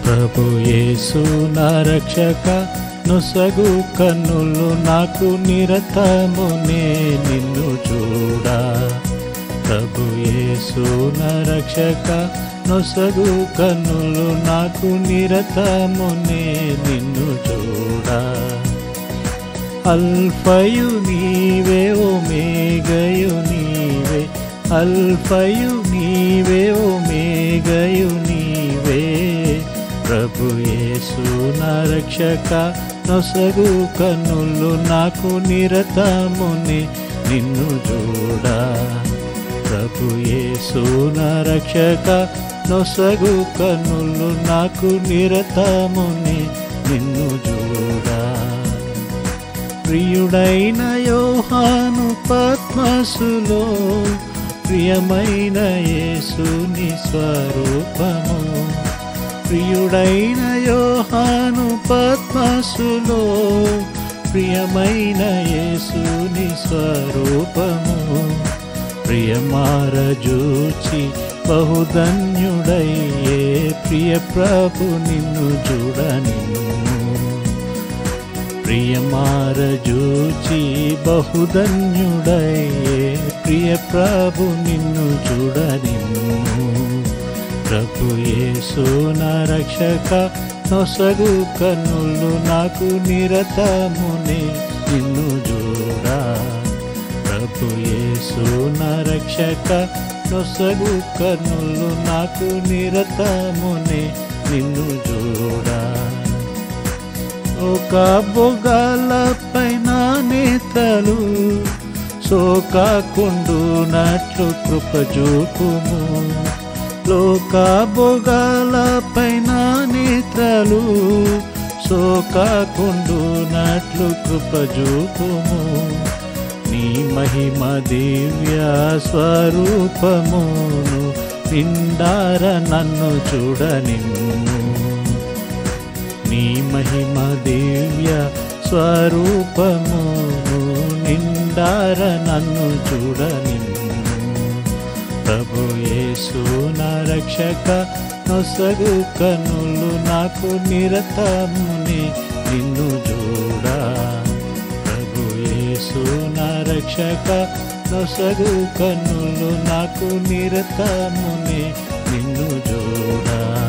ప్రభు యేసు నా రక్షక నొసగు కన్నులు నాకు నిరతమునే నిన్ను చూడా ప్రభు యేసు నా రక్షక నొసగు కన్నులు నాకు నిరతమునే నిన్ను చూడా అల్ఫయు నీవే ఓమేగయు నీవే అల్ఫయు నీవే ఓమేగయు నీవే ప్రభు యేసు నా రక్షక నొసగు కన్నులు నాకు నిరతముని నిన్ను చూడా ప్రభు యేసు నా రక్షక నొసగు కన్నులు నాకు నిరతముని నిన్ను చూడా ప్రియుడైన యోహాను పద్మసులో ప్రియమైన యేసుని స్వరూపము ప్రియుడైన యోహాను పద్మసులో ప్రియమైన యేసుని స్వరూపము ప్రియమారజూచి బహుధన్యుడయ్యే ప్రియ ప్రభు నిన్ను చూడ నిన్ను ప్రియమారజూచి బహుధన్యుడయ్యే ప్రియ ప్రభు నిన్ను చూడ నిన్ను ప్రభు యేసు నా రక్షక నొసగు కన్నులు నాకు నిరతమునే నిన్ను చూడా ప్రభు యేసు నా రక్షక నొసగు కన్నులు నాకు నిరతమునే నిన్ను చూడా ఒక బొగాల పైన నేతలు సోకాకుండునట్లు కృపజూపుము లోక బొగాల పైన నేత్రలు సోకాకుండునట్లు కృపజూపుము నీ మహిమ దివ్య స్వరూపమును నిండార నన్ను చూడ నిన్ను నీ మహిమ దివ్య స్వరూపమును నిండార నన్ను చూడ నిన్ను ప్రభు యేసు నా రక్షక నొసగు కనులు నాకు నిరతముని నిన్ను చూడా ప్రభు యేసు నా రక్షక నొసగు కన్నులు నాకు నిరతముని నిన్ను చూడా